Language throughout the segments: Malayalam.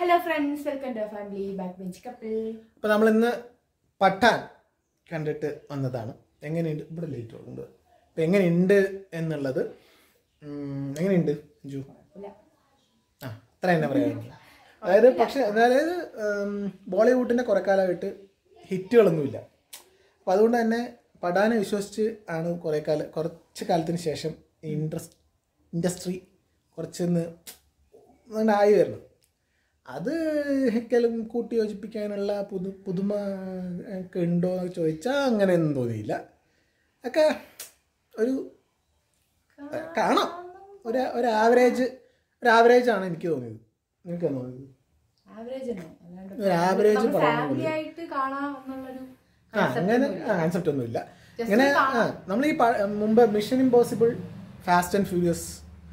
Hello friends welcome to family back bench couple അപ്പോൾ നമ്മൾ ഇന്ന് പഠാൻ കണ്ടിട്ട് വന്നതാണ് എങ്ങനെയുണ്ട് ഇവിടെ ലേറ്റ് ഉണ്ട് അപ്പോൾ എങ്ങനെയുണ്ട് എന്നുള്ളത് ഉം, എങ്ങനെയുണ്ട് ജു ആ അത്ര തന്നെ പറയാനുള്ളൂ അതായത് പക്ഷെ അതായത് ഉം, ബോളിവുഡിൻ്റെ കുറേ കാലമായിട്ട് ഹിറ്റുകളൊന്നുമില്ല അപ്പോൾ അതുകൊണ്ട് തന്നെ പഠാനെ വിശ്വസിച്ച് ആണ് കുറേ കാലം കുറച്ച് കാലത്തിന് ശേഷം ഈ ഇൻട്രസ്റ്റ് ഇൻഡസ്ട്രി കുറച്ചൊന്ന് ആയി വരുന്നത് അത് ഒരിക്കലും കൂട്ടി യോജിപ്പിക്കാനുള്ള പുതു പുതുമ ഒക്കെ ഉണ്ടോ എന്ന് ചോദിച്ചാൽ അങ്ങനെയൊന്നും തോന്നിയില്ല ഒക്കെ ഒരു കാണാം ഒരു ഒരു ആവറേജ് ഒരു ആവറേജ് ആണ് എനിക്ക് തോന്നിയത് എനിക്ക് തോന്നിയത് ആവറേജ് തന്നെ അല്ലാണ്ട് ഒരു ആവറേജ് ഫാമിലി ആയിട്ട് കാണാം എന്നുള്ളൊരു ആ അങ്ങനെ കൺസെപ്റ്റ് ഒന്നുമില്ല ഇങ്ങനെ ആ നമ്മൾ ഈ പ- മുമ്പ് mission impossible fast and furious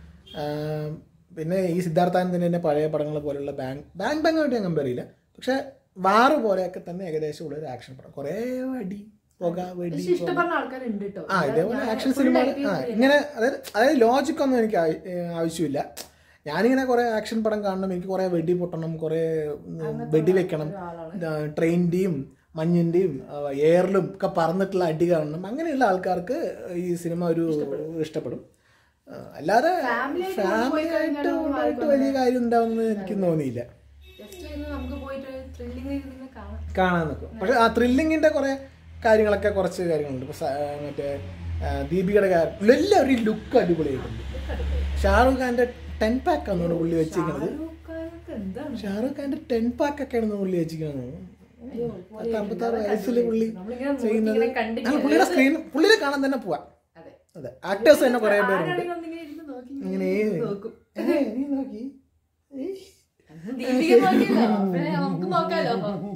പിന്നെ ഈ സിദ്ധാർത്ഥാനന്ദൻ്റെ പഴയ പടങ്ങൾ പോലുള്ള ബാങ്ക് ബാങ്ക് ബാങ്കായിട്ട് ഞാൻ കമ്പയർ ചെയ്യില്ല പക്ഷെ വാറ് പോലെയൊക്കെ തന്നെ ഏകദേശം ഉള്ള ഒരു ആക്ഷൻ പടം കുറേ വടി പുക വെടി പക്ഷെ ഇഷ്ടപ്പെടുന്ന ആൾക്കാരുണ്ട് കേട്ടോ ആ ഇതേപോലെ ആക്ഷൻ സിനിമ ആ ഇങ്ങനെ അതായത് അതായത് ലോജിക് ഒന്നും എനിക്ക് ആവ- ഏ, ആവശ്യമില്ല ഞാനിങ്ങനെ കുറേ ആക്ഷൻ പടം കാണണം എനിക്ക് കുറേ വെടി പൊട്ടണം കുറേ ഉം, വെടി വെക്കണം ട്രെയിനിൻ്റെയും മഞ്ഞിൻ്റെയും എയറിലും ഒക്കെ പറന്നിട്ടുള്ള അടി കാണണം അങ്ങനെയുള്ള ആൾക്കാർക്ക് ഈ സിനിമ ഒരു ഇഷ്ടപ്പെടും ആ, അല്ലാതെ Family ആയിട്ട് ഫാമിലി ആയിട്ട് ഉണ്ടായിട്ട് വലിയ കാര്യം ഉണ്ടാവുമെന്ന് എനിക്ക് തോന്നിയില്ല ജസ്റ്റ് ഇന്ന് നമുക്ക് പോയിട്ട് ത്രില്ലിംഗ് ഇരുന്ന് കാണാം കാണാൻ നിൽക്കും പക്ഷെ ആ ത്രില്ലിങ്ങിന്റെ കുറെ കാര്യങ്ങളൊക്കെ കുറച്ച് കാര്യങ്ങളുണ്ട് ഇപ്പൊ സ- ആ, മറ്റേ ആ, ദീപികയുടെ കാര്യം എല്ലാവരും ലുക്ക് അടിപൊളിയായിട്ടുണ്ട് ഷാറുഖ് ഖാന്റെ ടെൻ പാക്ക് ആണ് പുള്ളി വെച്ചിരിക്കുന്നത് ആൾക്കാർക്ക് എന്താണ് ഷാറുഖ് ഖാന്റെ ടെൻ പാക്ക് ഒക്കെയാണ് പുള്ളി വെച്ചിരിക്കുന്നത് അയ്യോ, പത്ത് അമ്പത്താറ് വയസ്സിൽ പുള്ളി നമ്മളിങ്ങനെ നോക്കി ചെയ്യുന്നത് ഇങ്ങനെ കണ്ടിട്ട് ആ, പുള്ളിയുടെ സ്ക്രീൻ പുള്ളിയെ കാണാൻ തന്നെ പോവാം അതെ അതെ ആക്ടേഴ്സ് തന്നെ കുറെ പേരുണ്ട് ആരാണെങ്കിലും ഒന്നിങ്ങനെ ഇരുന്ന് നോക്കി ഇങ്ങനെ നോക്കും ഏ, നീ നോക്കി ഏയ്. ദീപിക നോക്കിയല്ലോ അപ്പഴേ നമുക്ക് നോക്കാലോ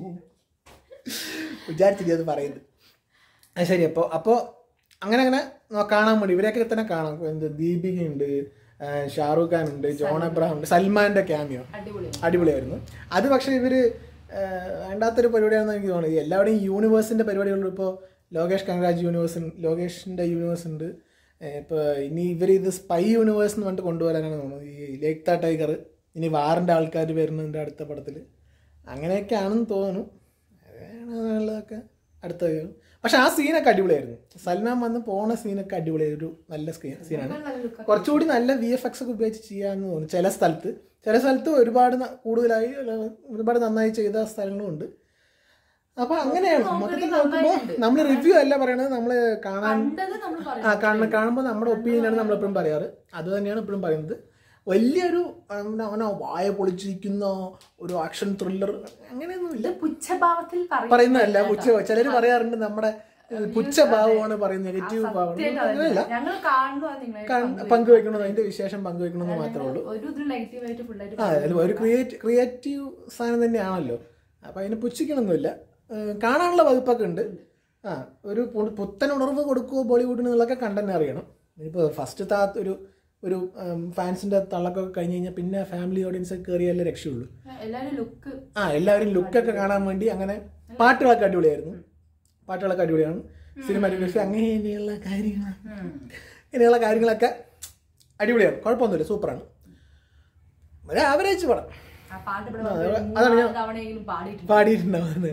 വിചാരിച്ചില്ല അത് പറയുന്നത് അത് ശരി അപ്പോൾ അപ്പോൾ അങ്ങനെ അങ്ങനെ നോ- കാണാൻ വേണ്ടി ഇവരെയൊക്കെ തന്നെ കാണാം എന്ത് ദീപികയുണ്ട് ആ, ഷാറൂഖ് ഖാൻ ഉണ്ട് ജോൺ അബ്രഹാം ഉണ്ട് സൽമാന്റെ ക്യാമിയോ അടിപൊളിയാണ് അടിപൊളിയായിരുന്നു അത് പക്ഷേ ഇവര് ആ, വേണ്ടാത്തൊരു പരിപാടിയാണെന്ന് എനിക്ക് തോന്നുന്നത് എല്ലാവരുടെയും യൂണിവേഴ്സിന്റെ പരിപാടികളുണ്ട് ഇപ്പോൾ ലോകേഷ് കംഗ്രാജ് യൂണിവേഴ്സ് ലോകേഷിന്റെ യൂണിവേഴ്സ് ഉണ്ട് ഇപ്പോൾ ഇനി ഇവർ ഇത് സ്പൈ യൂണിവേഴ്സ് എന്ന് പറഞ്ഞിട്ട് കൊണ്ടുവരാനാണ് തോന്നുന്നത് ഈ ലേക്ത ടൈഗർ ഇനി വാറിന്റെ ആൾക്കാർ വരുന്നുണ്ട് അടുത്ത പടത്തിൽ അങ്ങനെയൊക്കെയാണെന്ന് തോന്നുന്നു അതാണുള്ളതൊക്കെ അടുത്ത കാര്യം. പക്ഷെ ആ സീനൊക്കെ അടിപൊളിയായിരുന്നു സൽമാൻ വന്ന് പോണ സീനൊക്കെ അടിപൊളിയായ ഒരു നല്ല സ്ക്രീൻ സീനാണ് നല്ല ലുക്ക് കുറച്ചുകൂടി നല്ല വി എഫ് എക്സ് ഒക്കെ ഉപയോഗിച്ച് ചെയ്യാമെന്ന് തോന്നുന്നു ചില സ്ഥലത്ത് ചില സ്ഥലത്ത് ഒരുപാട് ന- കൂടുതലായി അല്ല, ഒരുപാട് നന്നായി ചെയ്ത സ്ഥലങ്ങളും ഉണ്ട് അപ്പൊ അങ്ങനെയാണ് മൊത്തത്തിൽ നോക്കുമ്പോൾ നമ്മൾ റിവ്യൂ അല്ല പറയണത് നമ്മൾ കാണാൻ കണ്ടത് നമ്മൾ പറയും ആ കാണുന്ന കാണുമ്പോൾ നമ്മുടെ ഒപ്പീനിയനാണ് നമ്മൾ എപ്പോഴും പറയാറ് അത് തന്നെയാണ് എപ്പോഴും പറയുന്നത് വലിയൊരു അവനെ അവനെ വായ പൊളിച്ചിരിക്കുന്ന ഒരു ആക്ഷൻ ത്രില്ലർ അങ്ങനെയൊന്നുമില്ല ഇത് പുച്ഛഭാവത്തിൽ പറയും പറയുന്നതല്ല പുച്ഛ ചിലർ പറയാറുണ്ട് നമ്മുടെ ഏഹ്, പുച്ഛഭാവമാണ് പറയുന്നത് നെഗറ്റീവ് ഭാവമാണ് അങ്ങനെയല്ല ഞങ്ങൾ കാണുന്നു അത് നിങ്ങളെ കൺ- പങ്കുവെക്കണമെന്ന് അതിന്റെ വിശേഷം പങ്കുവെക്കണമെന്ന് മാത്രമേ ഉള്ളൂ ഒരു ഇത് നെഗറ്റീവ് ആയിട്ട് ഫുൾ ആയിട്ട് ആ അതിൽ ഒരു ക്രിയേറ്റ് ക്രിയേറ്റീവ് സാധനം തന്നെയാണല്ലോ അപ്പം അതിന് പുച്ഛിക്കണമൊന്നുമില്ല ഏഹ് കാണാനുള്ള വകുപ്പൊക്കെ ഉണ്ട് ആ ഒരു പു- പുത്തൻ ഉണർവ് കൊടുക്കുമോ ബോളിവുഡിന് എന്നുള്ളതൊക്കെ കണ്ടന്നെ അറിയണം ഇപ്പോൾ ഫസ്റ്റ് താ ഒരു ഒരു ഫാൻസിന്റെ തള്ളക്കൊക്കെ കഴിഞ്ഞ് കഴിഞ്ഞാൽ പിന്നെ ഫാമിലി ഓഡിയൻസ് കയറിയാലേ രക്ഷയുള്ളൂ എല്ലാരും ലുക്ക് ആ എല്ലാവരും ലുക്കൊക്കെ കാണാൻ വേണ്ടി അങ്ങനെ പാട്ടുകളൊക്കെ അടിപൊളിയായിരുന്നു പാട്ടുകളൊക്കെ അടിപൊളിയാണ് സിനിമാറ്റോഗ്രഫി അങ്ങനെയുള്ള കാര്യങ്ങൾ ഇങ്ങനെയുള്ള കാര്യങ്ങളൊക്കെ അടിപൊളിയാണ് കുഴപ്പമൊന്നുമില്ല സൂപ്പറാണ് ഒരു ആവറേജ് പടം ആ പാട്ട് ഇവിടെ അതാണ് വന്ന് അതാണ് ഞാൻ- മൂന്നാല് തവണയെങ്കിലും പാടിയിട്ടുണ്ട് പാടിയിട്ടുണ്ടാവുന്നത്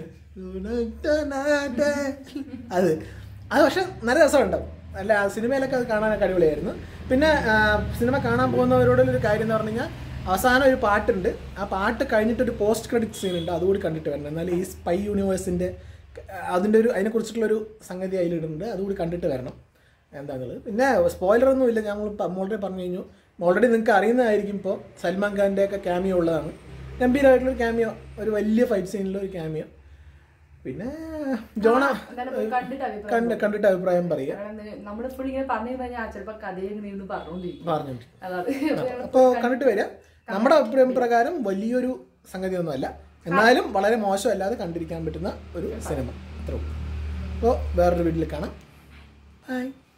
അത് അത് പക്ഷെ നല്ല രസമുണ്ടാവും അല്ല ആ സിനിമയിലൊക്കെ അത് കാണാനൊക്കെ അടിപൊളിയായിരുന്നു പിന്നെ ആ, സിനിമ കാണാൻ പോകുന്നവരോടുള്ള ഒരു കാര്യം എന്ന് പറഞ്ഞു കഴിഞ്ഞാൽ അവസാനം ഒരു പാട്ടുണ്ട് ആ പാട്ട് കഴിഞ്ഞിട്ട് ഒരു പോസ്റ്റ് ക്രെഡിറ്റ് സീൻ ഉണ്ട് അതുകൂടി കണ്ടിട്ട് വരണം എന്നാൽ ഈ സ്പൈ യൂണിവേഴ്സിൻ്റെ അതിൻ്റെ ഒരു അതിനെക്കുറിച്ചിട്ടുള്ളൊരു സംഗതി അതിലിടുന്നുണ്ട് അതുകൂടി കണ്ടിട്ട് വരണം എന്താന്നുള്ളത് പിന്നെ സ്പോയിലർ ഒന്നും ഇല്ല ഞങ്ങൾ ഓൾറെഡി പറഞ്ഞു കഴിഞ്ഞു ഓൾറെഡി നിങ്ങൾക്ക് അറിയുന്നതായിരിക്കും ഇപ്പോൾ സൽമാൻ ഖാൻ്റെ ഒക്കെ ക്യാമിയോ ഉള്ളതാണ് ഗംഭീരമായിട്ടുള്ള ഒരു ക്യാമിയോ ഒരു വലിയ ഫൈറ്റ് സീനിലുള്ള ഒരു ക്യാമിയോ പിന്നെ ജോണ എന്തായാലും പോയി കണ്ടിട്ട് അഭിപ്രായം കണ്ട് കണ്ടിട്ട് അഭിപ്രായം പറയുക നമ്മൾ ഇപ്പോൾ ഇങ്ങനെ പറഞ്ഞു കഴിഞ്ഞാൽ ചിലപ്പോൾ കഥയിൽ നിന്ന് പറഞ്ഞുകൊണ്ടിരിക്കും പറഞ്ഞിട്ട് അതാണ് അപ്പോൾ കണ്ടിട്ട് വരിക നമ്മുടെ അഭിപ്രായം പ്രകാരം വലിയൊരു സംഗതിയൊന്നുമല്ല എന്നാലും വളരെ മോശമല്ലാതെ കണ്ടിരിക്കാൻ പറ്റുന്ന ഒരു സിനിമ അത്രേ ഉള്ളൂ അപ്പോൾ വേറൊരു വീട്ടിൽ കാണാം ബൈ